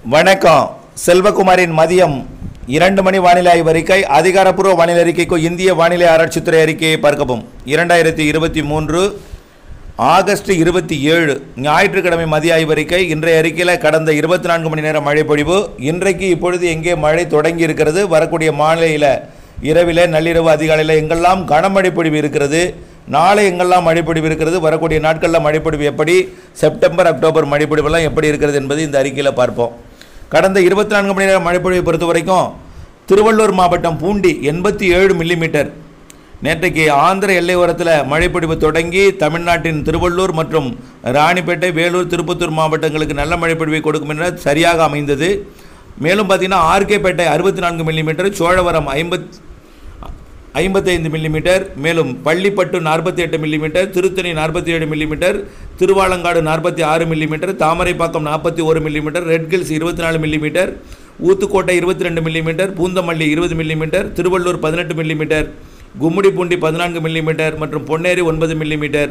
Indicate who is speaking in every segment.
Speaker 1: வணக்கம் செல்வகுமாரின் மதியம் இரண்டு மணி வானிலை ஆய்வறிக்கை அதிகாரப்பூர்வ வானிலை அறிக்கைக்கு இந்திய வானிலை ஆராய்ச்சித்துறை அறிக்கையை பார்க்கவும் இரண்டாயிரத்தி இருபத்தி மூன்று ஆகஸ்ட் இருபத்தி ஏழு ஞாயிற்றுக்கிழமை மதிய ஆய்வறிக்கை இன்றைய அறிக்கையில் கடந்த இருபத்தி நான்கு மணி நேரம் மழை பொழிவு இன்றைக்கு இப்பொழுது எங்கே மழை தொடங்கி இருக்கிறது வரக்கூடிய மாலையில் இரவில் நள்ளிரவு அதிகாலையில் எங்கெல்லாம் கனமழை பொழிவு இருக்கிறது நாளை எங்கெல்லாம் மழைப்பொழிவு இருக்கிறது வரக்கூடிய நாட்களில் மழைப்பொழிவு எப்படி செப்டம்பர் அக்டோபர் மழைப்பொழிவெல்லாம் எப்படி இருக்கிறது என்பது இந்த அறிக்கையில் பார்ப்போம் கடந்த இருபத்தி நான்கு மணி நேரம் மழைப்பொழிவை பொறுத்த வரைக்கும் திருவள்ளூர் மாவட்டம் பூண்டி எண்பத்தி ஏழு மில்லிமீட்டர் நேற்றைக்கு ஆந்திர எல்லையோரத்தில் மழைப்பொழிவு தொடங்கி தமிழ்நாட்டின் திருவள்ளூர் மற்றும் ராணிப்பேட்டை வேலூர் திருப்பத்தூர் மாவட்டங்களுக்கு நல்ல மழைப்பொழிவை கொடுக்கும் என சரியாக அமைந்தது மேலும் பார்த்தீங்கன்னா ஆர்கேப்பேட்டை அறுபத்தி நான்கு மில்லிமீட்டர் சோழவரம் ஐம்பத் ஐம்பத்தைந்து மில்லிமீட்டர் மேலும் பள்ளிப்பட்டு நாற்பத்தி எட்டு மில்லிமீட்டர் திருத்தணி நாற்பத்தி ஏழு மில்லிமீட்டர் திருவாலங்காடு நாற்பத்தி ஆறு மில்லிமீட்டர் தாமரைப்பாக்கம் நாற்பத்தி ஒரு மில்லிமீட்டர் ரெட் ஹில்ஸ் இருபத்தி நாலு மில்லிமீட்டர் ஊத்துக்கோட்டை இருபத்தி ரெண்டு மில்லிமீட்டர் பூந்தமல்லி இருபது மில்லிமீட்டர் திருவள்ளூர் பதினெட்டு மில்லிமீட்டர் கும்மிடிப்பூண்டி பதினான்கு மில்லிமீட்டர் மற்றும் பொன்னேரி ஒன்பது மில்லிமீட்டர்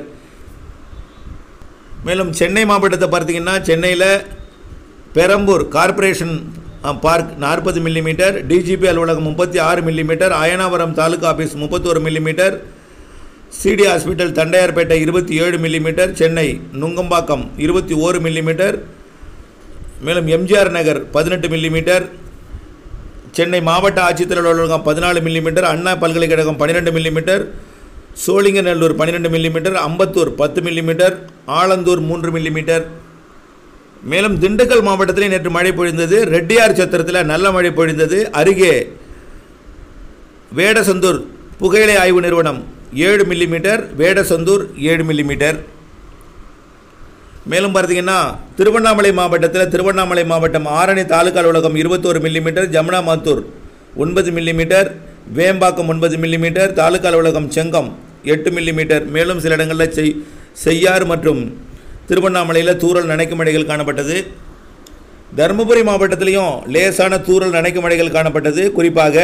Speaker 1: மேலும் சென்னை மாவட்டத்தை பார்த்தீங்கன்னா சென்னையில் பெரம்பூர் கார்ப்பரேஷன் அஹ், பார்க் நாற்பது மில்லிமீட்டர் டிஜிபி அலுவலகம் முப்பத்தி ஆறு மில்லிமீட்டர் அயனாவரம் தாலுகா ஆஃபீஸ் முப்பத்தோரு மில்லிமீட்டர் சிடி ஹாஸ்பிட்டல் தண்டையார்பேட்டை இருபத்தி ஏழு மில்லிமீட்டர் சென்னை நுங்கம்பாக்கம் இருபத்தி ஓரு மில்லிமீட்டர் மேலும் எம்ஜிஆர் நகர் பதினெட்டு மில்லிமீட்டர் சென்னை மாவட்ட ஆட்சித்தலைவர் அலுவலகம் பதினாலு மில்லிமீட்டர் அண்ணா பல்கலைக்கழகம் பன்னிரெண்டு மில்லிமீட்டர் சோழிங்கநல்லூர் பன்னிரெண்டு மில்லிமீட்டர் அம்பத்தூர் பத்து மில்லிமீட்டர் ஆலந்தூர் மூன்று மில்லிமீட்டர் மேலும் திண்டுக்கல் மாவட்டத்திலே நேற்று மழை பொழிந்தது ரெட்டியார் சத்திரத்தில் நல்ல மழை பொழிந்தது அருகே வேடசந்தூர் புகையிலை ஆய்வு நிறுவனம் ஏழு மில்லிமீட்டர் வேடசந்தூர் ஏழு மில்லிமீட்டர் மேலும் பார்த்தீங்கன்னா திருவண்ணாமலை மாவட்டத்தில் திருவண்ணாமலை மாவட்டம் ஆரணி தாலுகா அலுவலகம் இருபத்தோரு மில்லிமீட்டர் ஜமுனா மாத்தூர் ஒன்பது மில்லிமீட்டர் வேம்பாக்கம் ஒன்பது மில்லிமீட்டர் தாலுகா அலுவலகம் செங்கம் எட்டு மில்லிமீட்டர் மேலும் சில இடங்களில் செய் செய்யாறு மற்றும் திருவண்ணாமலையில் தூறல் நனைக்கும் மழைகள் காணப்பட்டது தருமபுரி மாவட்டத்திலையும் லேசான தூறல் நனைக்கும் மழைகள் காணப்பட்டது குறிப்பாக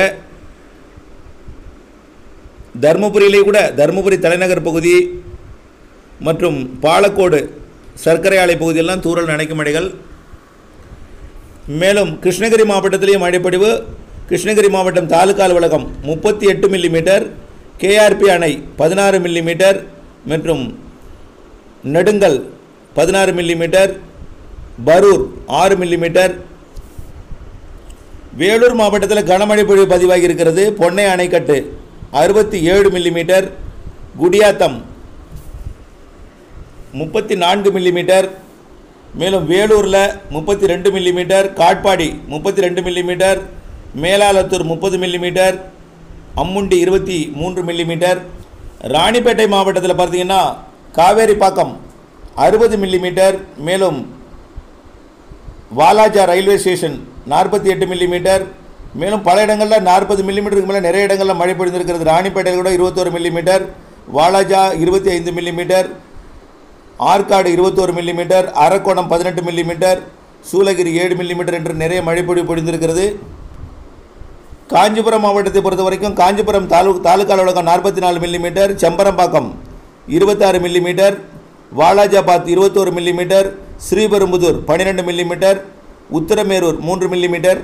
Speaker 1: தருமபுரியிலே கூட தருமபுரி தலைநகர் பகுதி மற்றும் பாலக்கோடு சர்க்கரை ஆலை பகுதியெல்லாம் தூறல் நனைக்கும் மழைகள் மேலும் கிருஷ்ணகிரி மாவட்டத்திலேயும் மழைப்பொழிவு கிருஷ்ணகிரி மாவட்டம் தாலுகா அலுவலகம் முப்பத்தி எட்டு மில்லிமீட்டர் கேஆர்பி அணை பதினாறு மில்லிமீட்டர் மற்றும் நெடுங்கல் பதினாறு மில்லிமீட்டர் பரூர் ஆறு மில்லிமீட்டர் வேலூர் மாவட்டத்தில் கனமழை பொழிவு பதிவாகி இருக்கிறது பொன்னை அணைக்கட்டு அறுபத்தி ஏழு மில்லிமீட்டர் குடியாத்தம் முப்பத்தி நான்கு மில்லிமீட்டர் மேலும் வேலூரில் முப்பத்தி ரெண்டு மில்லிமீட்டர் காட்பாடி முப்பத்தி ரெண்டு மில்லிமீட்டர் மேலாளத்தூர் முப்பது மில்லிமீட்டர் அம்முண்டி இருபத்தி மூன்று மில்லிமீட்டர் ராணிப்பேட்டை மாவட்டத்தில் பார்த்தீங்கன்னா காவேரிப்பாக்கம் அறுபது மில்லிமீட்டர் மேலும் வாலாஜா ரயில்வே ஸ்டேஷன் நாற்பத்தி எட்டு மில்லிமீட்டர் மேலும் பல இடங்களில் நாற்பது மில்லிமீட்டருக்கு மேலே நிறைய இடங்களில் மழை பொழிந்திருக்கிறது ராணிப்பேட்டையில் கூட இருபத்தோரு மில்லிமீட்டர் வாலாஜா இருபத்தி ஐந்து மில்லிமீட்டர் ஆற்காடு இருபத்தோரு மில்லிமீட்டர் அரக்கோணம் பதினெட்டு மில்லிமீட்டர் சூளகிரி ஏழு மில்லிமீட்டர் என்று நிறைய மழைப்பொழிவு பொழிந்திருக்கிறது காஞ்சிபுரம் மாவட்டத்தை பொறுத்த வரைக்கும் காஞ்சிபுரம் தாலு தாலுகா அலுவலகம் நாற்பத்தி நாலு மில்லிமீட்டர் செம்பரம்பாக்கம் இருபத்தாறு மில்லிமீட்டர் வாலாஜாபாத் இருபத்தோரு மில்லிமீட்டர் ஸ்ரீபெரும்புதூர் பன்னிரெண்டு மில்லிமீட்டர் உத்தரமேரூர் மூன்று மில்லிமீட்டர்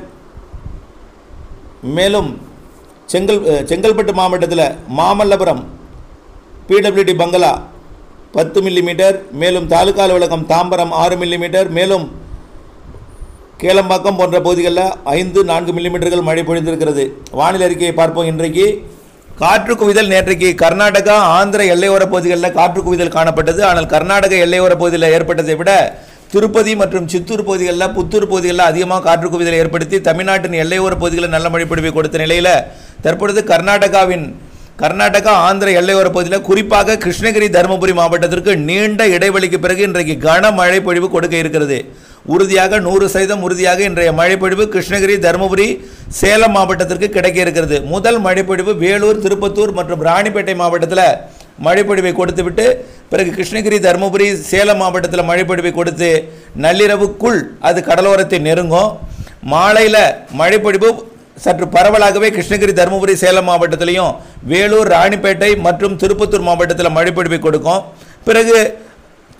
Speaker 1: மேலும் செங்கல் அஹ், செங்கல்பட்டு மாவட்டத்தில் மாமல்லபுரம் பிடபிள்யூடி பங்களா பத்து மில்லிமீட்டர் மேலும் தாலுகா அலுவலகம் தாம்பரம் ஆறு மில்லிமீட்டர் மேலும் கேளம்பாக்கம் போன்ற பகுதிகளில் ஐந்து நான்கு மில்லிமீட்டர்கள் மழை பொழிந்திருக்கிறது வானிலை அறிக்கையை பார்ப்போம் இன்றைக்கு காற்று குவிதல் நேற்றைக்கு கர்நாடகா ஆந்திர எல்லையோர பகுதிகளில் காற்று குவிதல் காணப்பட்டது ஆனால் கர்நாடக எல்லையோர பகுதியில் ஏற்பட்டதை விட திருப்பதி மற்றும் சித்தூர் பகுதிகளில் புத்தூர் பகுதிகளில் அதிகமாக காற்று குவிதலை ஏற்படுத்தி தமிழ்நாட்டின் எல்லையோர பகுதிகளில் நல்ல மழை பொழிவை கொடுத்த நிலையில் தற்பொழுது கர்நாடகாவின் கர்நாடகா ஆந்திர எல்லையோர பகுதியில் குறிப்பாக கிருஷ்ணகிரி தருமபுரி மாவட்டத்திற்கு நீண்ட இடைவெளிக்கு பிறகு இன்றைக்கு கனமழை பொழிவு கொடுக்க இருக்கிறது உறுதியாக நூறு சதவீதம் உறுதியாக இன்றைய மழைப்பொழிவு கிருஷ்ணகிரி தருமபுரி சேலம் மாவட்டத்திற்கு கிடைக்க இருக்கிறது முதல் மழைப்பொழிவு வேலூர் திருப்பத்தூர் மற்றும் ராணிப்பேட்டை மாவட்டத்தில் மழைப்பொழிவை கொடுத்துவிட்டு பிறகு கிருஷ்ணகிரி தருமபுரி சேலம் மாவட்டத்தில் மழைப்பொழிவை கொடுத்து நள்ளிரவுக்குள் அது கடலோரத்தை நெருங்கும் மாலையில் மழைப்பொழிவு சற்று பரவலாகவே கிருஷ்ணகிரி தருமபுரி சேலம் மாவட்டத்திலையும் வேலூர் ராணிப்பேட்டை மற்றும் திருப்பத்தூர் மாவட்டத்தில் மழைப்பொழிவை கொடுக்கும் பிறகு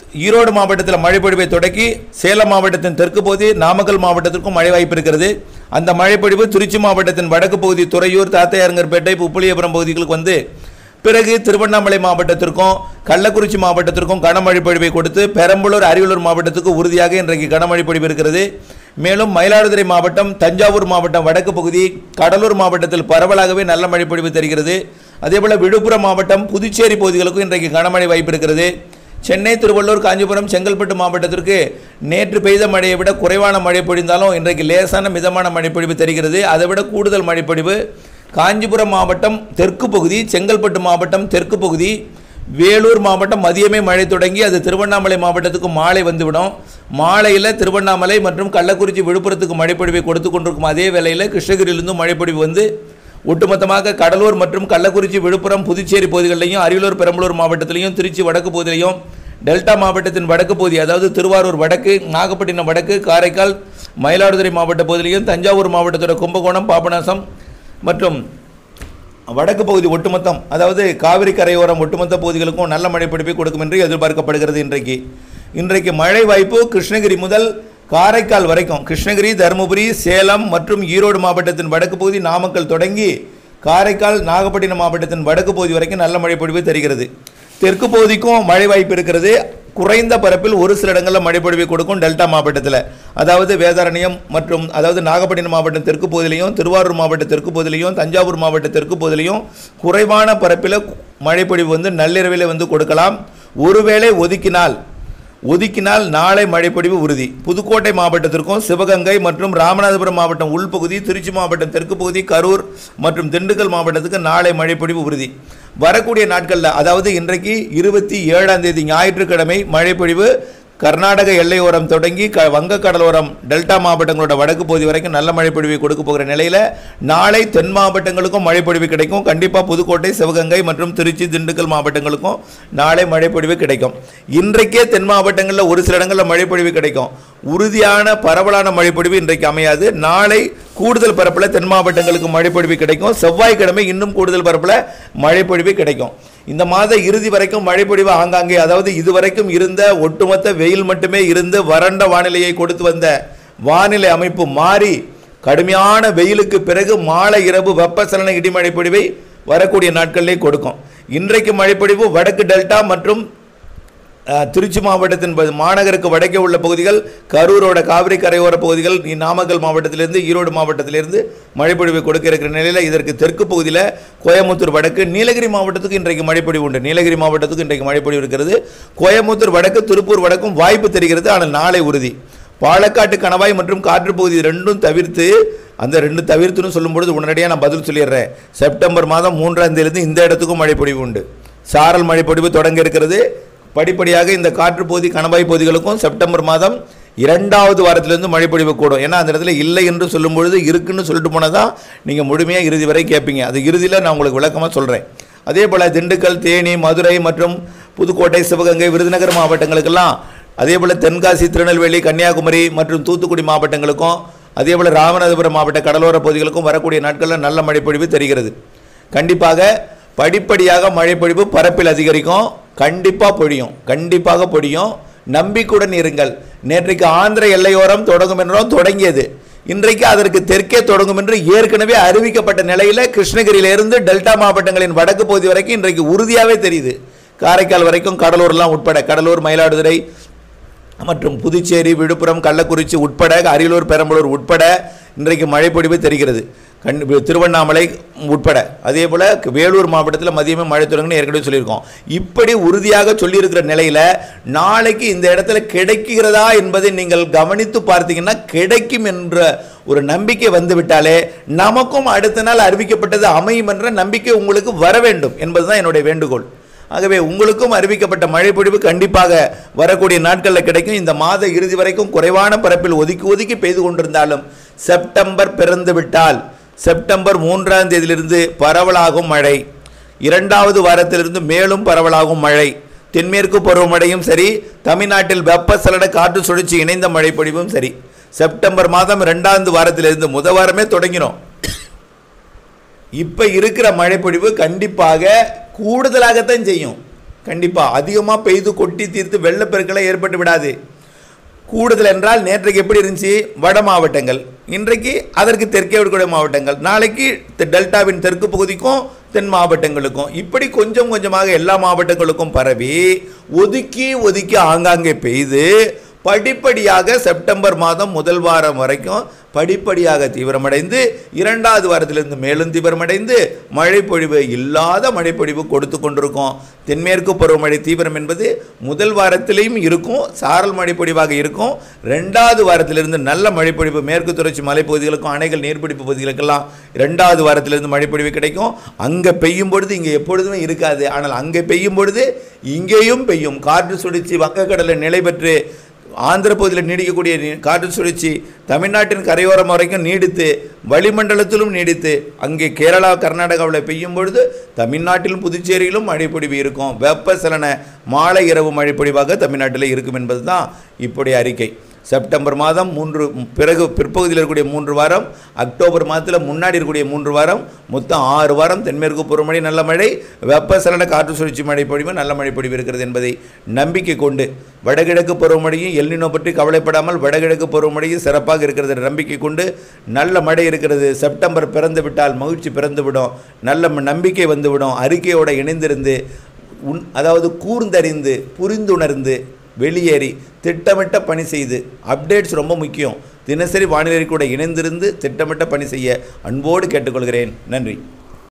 Speaker 1: ஈரோடு மாவட்டத்தில் மழை பொழிவை தொடக்கி சேலம் மாவட்டத்தின் தெற்கு பகுதி நாமக்கல் மாவட்டத்திற்கும் மழை வாய்ப்பு இருக்கிறது அந்த மழைப்பொழிவு திருச்சி மாவட்டத்தின் வடக்கு பகுதி துறையூர் தாத்தையாரங்கர்பேட்டை உப்புளியபுரம் பகுதிகளுக்கு வந்து பிறகு திருவண்ணாமலை மாவட்டத்திற்கும் கள்ளக்குறிச்சி மாவட்டத்திற்கும் கனமழை பொழிவை கொடுத்து பெரம்பலூர் அரியலூர் மாவட்டத்துக்கு உறுதியாக இன்றைக்கு கனமழை பொழிவு இருக்கிறது மேலும் மயிலாடுதுறை மாவட்டம் தஞ்சாவூர் மாவட்டம் வடக்கு பகுதி கடலூர் மாவட்டத்தில் பரவலாகவே நல்ல மழை பொழிவு தெரிகிறது அதேபோல் விழுப்புரம் மாவட்டம் புதுச்சேரி பகுதிகளுக்கும் இன்றைக்கு கனமழை வாய்ப்பு இருக்கிறது சென்னை திருவள்ளூர் காஞ்சிபுரம் செங்கல்பட்டு மாவட்டத்திற்கு நேற்று பெய்த மழையை விட குறைவான மழை பொழிந்தாலும் இன்றைக்கு லேசான மிதமான மழை பொழிவு தெரிகிறது அதை விட கூடுதல் மழை பொழிவு காஞ்சிபுரம் மாவட்டம் தெற்கு பகுதி செங்கல்பட்டு மாவட்டம் தெற்கு பகுதி வேலூர் மாவட்டம் மதியமே மழை தொடங்கி அது திருவண்ணாமலை மாவட்டத்துக்கு மாலை வந்துவிடும் மாலையில் திருவண்ணாமலை மற்றும் கள்ளக்குறிச்சி விழுப்புரத்துக்கு மழைப்பொழிவை கொடுத்து கொண்டிருக்கும் அதே வேளையில் கிருஷ்ணகிரியிலிருந்து மழைப்பொழிவு வந்து ஒட்டுமொத்தமாக கடலூர் மற்றும் கள்ளக்குறிச்சி விழுப்புரம் புதுச்சேரி பகுதிகளிலையும் அரியலூர் பெரம்பலூர் மாவட்டத்திலையும் திருச்சி வடக்கு பகுதியிலையும் டெல்டா மாவட்டத்தின் வடக்கு பகுதி அதாவது திருவாரூர் வடக்கு நாகப்பட்டினம் வடக்கு காரைக்கால் மயிலாடுதுறை மாவட்ட பகுதியிலையும் தஞ்சாவூர் மாவட்டத்தோட கும்பகோணம் பாபநாசம் மற்றும் வடக்கு பகுதி ஒட்டுமொத்தம் அதாவது காவிரி கரையோரம் ஒட்டுமொத்த பகுதிகளுக்கும் நல்ல மழை பிடிப்பை கொடுக்கும் என்று எதிர்பார்க்கப்படுகிறது இன்றைக்கு இன்றைக்கு மழை வாய்ப்பு கிருஷ்ணகிரி முதல் காரைக்கால் வரைக்கும் கிருஷ்ணகிரி தருமபுரி சேலம் மற்றும் ஈரோடு மாவட்டத்தின் வடக்கு பகுதி நாமக்கல் தொடங்கி காரைக்கால் நாகப்பட்டினம் மாவட்டத்தின் வடக்கு பகுதி வரைக்கும் நல்ல மழை பொழிவு தெரிகிறது தெற்கு பகுதிக்கும் மழை வாய்ப்பு இருக்கிறது குறைந்த பரப்பில் ஒரு சில இடங்களில் மழை பொழிவை கொடுக்கும் டெல்டா மாவட்டத்தில் அதாவது வேதாரண்யம் மற்றும் அதாவது நாகப்பட்டினம் மாவட்டம் தெற்கு பகுதியிலையும் திருவாரூர் மாவட்ட தெற்கு பகுதியிலையும் தஞ்சாவூர் மாவட்ட தெற்கு பகுதியிலையும் குறைவான பரப்பில் மழை பொழிவு வந்து நள்ளிரவில் வந்து கொடுக்கலாம் ஒருவேளை ஒதுக்கினால் ஒதுக்கினால் நாளை மழைப்பொழிவு உறுதி புதுக்கோட்டை மாவட்டத்திற்கும் சிவகங்கை மற்றும் ராமநாதபுரம் மாவட்டம் உள்பகுதி திருச்சி மாவட்டம் தெற்கு பகுதி கரூர் மற்றும் திண்டுக்கல் மாவட்டத்துக்கு நாளை மழைப்பொழிவு உறுதி வரக்கூடிய நாட்களில் அதாவது இன்றைக்கு இருபத்தி ஏழாம் தேதி ஞாயிற்றுக்கிழமை மழைப்பொழிவு கர்நாடக எல்லையோரம் தொடங்கி க வங்கக்கடலோரம் டெல்டா மாவட்டங்களோட வடக்கு பகுதி வரைக்கும் நல்ல மழைப்பொழிவை கொடுக்க போகிற நிலையில் நாளை தென் மாவட்டங்களுக்கும் மழைப்பொழிவு கிடைக்கும் கண்டிப்பாக புதுக்கோட்டை சிவகங்கை மற்றும் திருச்சி திண்டுக்கல் மாவட்டங்களுக்கும் நாளை மழைப்பொழிவு கிடைக்கும் இன்றைக்கே தென் மாவட்டங்களில் ஒரு சில இடங்களில் மழைப்பொழிவு கிடைக்கும் உறுதியான பரவலான மழைப்பொழிவு இன்றைக்கு அமையாது நாளை கூடுதல் பரப்பில் தென் மாவட்டங்களுக்கு மழைப்பொழிவு கிடைக்கும் செவ்வாய்க்கிழமை இன்னும் கூடுதல் பரப்பில் மழைப்பொழிவு கிடைக்கும் இந்த மாத இறுதி வரைக்கும் மழைப்பொழிவு ஆங்காங்கே அதாவது இதுவரைக்கும் இருந்த ஒட்டுமொத்த வெயில் மட்டுமே இருந்து வறண்ட வானிலையை கொடுத்து வந்த வானிலை அமைப்பு மாறி கடுமையான வெயிலுக்கு பிறகு மாலை இரவு வெப்பசலன இடிமழை பொழிவை வரக்கூடிய நாட்களிலே கொடுக்கும் இன்றைக்கு மழைப்பொழிவு வடக்கு டெல்டா மற்றும் அஹ், திருச்சி மாவட்டத்தின் ப- மாநகருக்கு வடக்கே உள்ள பகுதிகள் கரூரோட காவிரி கரையோர பகுதிகள் இ- நாமக்கல் மாவட்டத்திலிருந்து ஈரோடு மாவட்டத்திலிருந்து மழைப்பொழிவை கொடுக்க இருக்கிற நிலையில் இதற்கு தெற்கு பகுதியில் கோயமுத்தூர் வடக்கு நீலகிரி மாவட்டத்துக்கு இன்றைக்கு மழைப்பொழிவு உண்டு நீலகிரி மாவட்டத்துக்கு இன்றைக்கு மழைப்பொழிவு இருக்கிறது கோயமுத்தூர் வடக்கு திருப்பூர் வடக்கும் வாய்ப்பு தெரிகிறது ஆனால் நாளை உறுதி பாலக்காட்டு கணவாய் மற்றும் காற்று பகுதி ரெண்டும் தவிர்த்து அந்த ரெண்டு தவிர்த்துன்னு சொல்லும்பொழுது உடனடியாக நான் பதில் சொல்லிடுறேன் செப்டம்பர் மாதம் மூன்றாம் தேதியிலிருந்து இந்த இடத்துக்கும் மழைப்பொழிவு உண்டு சாரல் மழைப்பொழிவு தொடங்க இருக்கிறது படிப்படியாக இந்த காற்று பகுதி கணவாய் பகுதிகளுக்கும் செப்டம்பர் மாதம் இரண்டாவது வாரத்திலிருந்து மழைப்பொழிவு கூடும் ஏன்னா அந்த இடத்துல இல்லை என்று சொல்லும் பொழுது இருக்குன்னு சொல்லிட்டு போனால் தான் நீங்கள் முழுமையாக இறுதி வரை கேட்பீங்க அது இறுதியில் நான் உங்களுக்கு விளக்கமாக சொல்கிறேன் அதே போல் திண்டுக்கல் தேனி மதுரை மற்றும் புதுக்கோட்டை சிவகங்கை விருதுநகர் மாவட்டங்களுக்கெல்லாம் அதே போல் தென்காசி திருநெல்வேலி கன்னியாகுமரி மற்றும் தூத்துக்குடி மாவட்டங்களுக்கும் அதே போல் ராமநாதபுரம் மாவட்ட கடலோர பகுதிகளுக்கும் வரக்கூடிய நாட்களில் நல்ல மழைப்பொழிவு தெரிகிறது கண்டிப்பாக படிப்படியாக மழைப்பொழிவு பரப்பில் அதிகரிக்கும் கண்டிப்பாக பொழியும் கண்டிப்பாக பொழியும் நம்பிக்கையுடன் இருங்கள் நேற்றைக்கு ஆந்திர எல்லையோரம் தொடங்கும் என்றும் தொடங்கியது இன்றைக்கு அதற்கு தெற்கே தொடங்கும் என்று ஏற்கனவே அறிவிக்கப்பட்ட நிலையில் கிருஷ்ணகிரியிலிருந்து டெல்டா மாவட்டங்களின் வடக்கு பகுதி வரைக்கும் இன்றைக்கு உறுதியாகவே தெரியுது காரைக்கால் வரைக்கும் கடலூர்லாம் உட்பட கடலூர் மயிலாடுதுறை மற்றும் புதுச்சேரி விழுப்புரம் கள்ளக்குறிச்சி உட்பட அரியலூர் பெரம்பலூர் உட்பட இன்றைக்கு மழைப்பொழிவு தெரிகிறது கண் திருவண்ணாமலை உட்பட அதே போல் வேலூர் மாவட்டத்தில் மதியமே மழை தொடங்குன்னு ஏற்கனவே சொல்லியிருக்கோம் இப்படி உறுதியாக சொல்லியிருக்கிற நிலையில் நாளைக்கு இந்த இடத்துல கிடைக்கிறதா என்பதை நீங்கள் கவனித்து பார்த்தீங்கன்னா கிடைக்கும் என்ற ஒரு நம்பிக்கை வந்துவிட்டாலே நமக்கும் அடுத்த நாள் அறிவிக்கப்பட்டது அமையும் என்ற நம்பிக்கை உங்களுக்கு வர வேண்டும் என்பதுதான் என்னுடைய வேண்டுகோள் ஆகவே உங்களுக்கும் அறிவிக்கப்பட்ட மழைப்பொழிவு கண்டிப்பாக வரக்கூடிய நாட்களில் கிடைக்கும் இந்த மாத இறுதி வரைக்கும் குறைவான பரப்பில் ஒதுக்கி ஒதுக்கி பெய்து கொண்டிருந்தாலும் செப்டம்பர் பிறந்து விட்டால் செப்டம்பர் மூன்றாம் தேதியிலிருந்து பரவலாகும் மழை இரண்டாவது வாரத்திலிருந்து மேலும் பரவலாகும் மழை தென்மேற்கு பருவமழையும் சரி தமிழ்நாட்டில் வெப்பசலன காற்று சுழற்சி இணைந்த மழைப்பொழிவும் சரி செப்டம்பர் மாதம் இரண்டாவது வாரத்திலிருந்து முத வாரமே தொடங்கினோம் இப்போ இருக்கிற மழைப்பொழிவு கண்டிப்பாக கூடுதலாகத்தான் செய்யும் கண்டிப்பாக அதிகமாக பெய்து கொட்டி தீர்த்து வெள்ளப்பெருக்களை ஏற்பட்டு விடாது கூடுதல் என்றால் நேற்றைக்கு எப்படி இருந்துச்சு வட மாவட்டங்கள் இன்றைக்கு அதற்கு தெற்கே இருக்கக்கூடிய மாவட்டங்கள் நாளைக்கு தெ- டெல்டாவின் தெற்கு பகுதிக்கும் தென் மாவட்டங்களுக்கும் இப்படி கொஞ்சம் கொஞ்சமாக எல்லா மாவட்டங்களுக்கும் பரவி ஒதுக்கி ஒதுக்கி ஆங்காங்கே பெய்து படிப்படியாக செப்டம்பர் மாதம் முதல் வாரம் வரைக்கும் படிப்படியாக தீவிரமடைந்து இரண்டாவது வாரத்திலிருந்து மேலும் தீவிரமடைந்து மழைப்பொழிவு இல்லாத மழைப்பொழிவு கொடுத்து கொண்டிருக்கோம் தென்மேற்கு பருவமழை தீவிரம் என்பது முதல் வாரத்திலையும் இருக்கும் சாரல் மழைப்பொழிவாக இருக்கும் ரெண்டாவது வாரத்திலிருந்து நல்ல மழைப்பொழிவு மேற்கு தொடர்ச்சி மலைப்பகுதிகளுக்கும் அணைகள் நீர்பிடிப்பு பகுதிகளுக்கெல்லாம் ரெண்டாவது வாரத்திலிருந்து மழைப்பொழிவு கிடைக்கும் அங்கே பெய்யும் பொழுது இங்கே எப்பொழுதுமே இருக்காது ஆனால் அங்கே பெய்யும் பொழுது இங்கேயும் பெய்யும் காற்று சுழற்சி வங்கக்கடலில் நிலை பெற்று ஆந்திர பகுதியில் நீடிக்கக்கூடிய நீ- காற்று சுழற்சி தமிழ்நாட்டின் கரையோரம் வரைக்கும் நீடித்து வளிமண்டலத்திலும் நீடித்து அங்கே கேரளா கர்நாடகாவில் பெய்யும் பொழுது தமிழ்நாட்டிலும் புதுச்சேரியிலும் மழைப்பொழிவு இருக்கும் வெப்பசலன மாலை இரவு மழைப்பொழிவாக தமிழ்நாட்டில் இருக்கும் என்பது தான் இப்படி அறிக்கை செப்டம்பர் மாதம் மூன்று பிறகு பிற்பகுதியில் இருக்கக்கூடிய மூன்று வாரம் அக்டோபர் மாதத்தில் முன்னாடி இருக்கக்கூடிய மூன்று வாரம் மொத்தம் ஆறு வாரம் தென்மேற்கு பருவமழை நல்ல மழை வெப்பசலன காற்று சுழற்சி மழை பொழிவு நல்ல மழை பொழிவு இருக்கிறது என்பதை நம்பிக்கை கொண்டு வடகிழக்கு பருவமழையும் எல்லினோ பற்றி கவலைப்படாமல் வடகிழக்கு பருவமழையும் சிறப்பாக இருக்கிறது என்ற நம்பிக்கை கொண்டு நல்ல மழை இருக்கிறது செப்டம்பர் பிறந்து விட்டால் மகிழ்ச்சி பிறந்துவிடும் நல்ல ம- நம்பிக்கை வந்துவிடும் அறிக்கையோடு இணைந்திருந்து உன் அதாவது கூர்ந்தறிந்து புரிந்துணர்ந்து வெளியேறி திட்டமிட்ட பணி செய்து அப்டேட்ஸ் ரொம்ப முக்கியம் தினசரி வானிலை கூட இணைந்திருந்து திட்டமிட்ட பணி செய்ய அன்போடு கேட்டுக்கொள்கிறேன் நன்றி